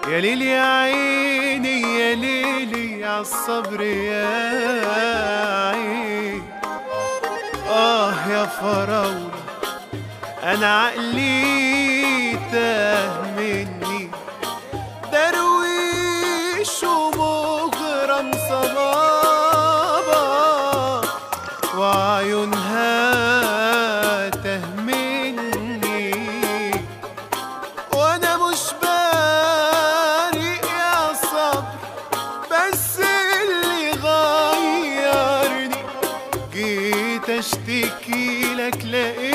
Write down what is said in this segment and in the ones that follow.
يا ليلي يا عيني يا ليلي عالصبر يا عيني آه يا فراولة أنا عقلي تاه مني درويش ومغرم صبابة وعيونها تهمني وانا مش بارق يا صبر بس اللي غيرني جيت اشتكي لك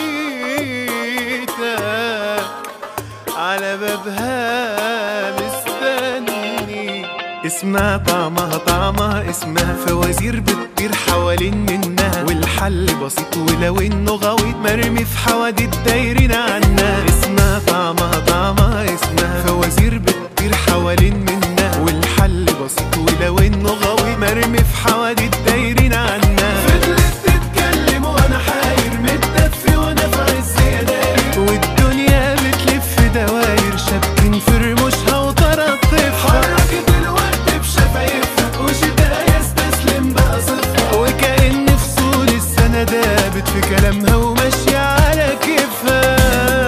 لقيتك على بابها مستني اسمها طعمها طعمها اسمها فوازير بتطير حوالين منها والحل بسيط ولو انه غويط مرمي في حواديت دايرين عنها اسمها طعمها طعمها اسمها فوازير بتطير حوالين منها والحل بسيط ولو انه غويط مرمي في حواديت دايرين عنها فضلت تتكلم وانا حاير متدفي وانا في عز يداير والدنيا بتلف دواير شابكين في رموشها وطرطف حركت الوقت بشفايفها وشدها يستسلم بقى صفها وكأن فصول السنة دابت في كلامها وماشية على كيفها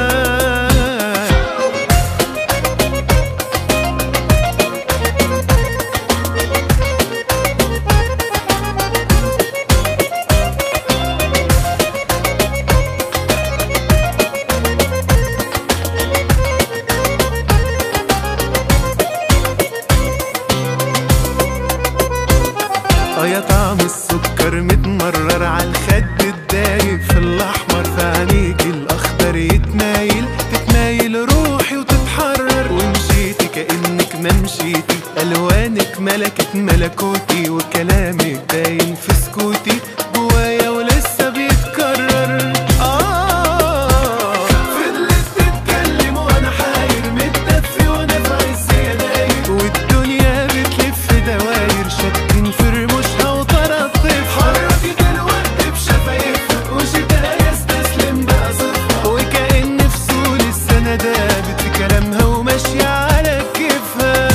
اه يا طعم السكر متمرر على الخد الدايب في الاحمر في عينيك الاخضر يتمايل تتمايل روحي وتتحرر ومشيتي كانك ما مشيتي الوانك ملكت ملكوتي وكلامك باين في سكوتي جوايا ولسه بيتكرر آه فضلت تتكلم وانا حاير متدفي وانا في عز يداير والدنيا بتلف دواير شابكين في رموشها وطرطف حركت الوقت بشفايفها وشدها يستسلم بقى صفها وكأن فصول السنة دابت في كلامها وماشية على كيفها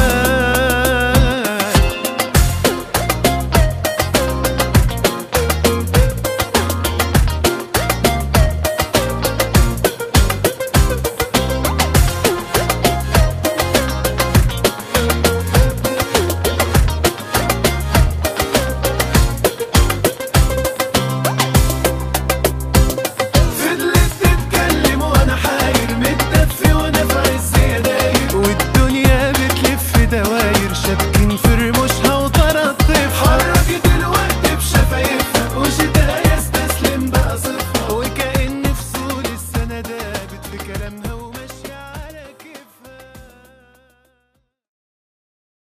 فضلت تتكلم وانا حاير متدفي وانا في عز يداير والدنيا بتلف دواير شابكين في رموشها وطرطف حركت الوقت بشفايفها وشدها يستسلم بقى صفها وكأن فصول السنة دابت في كلامها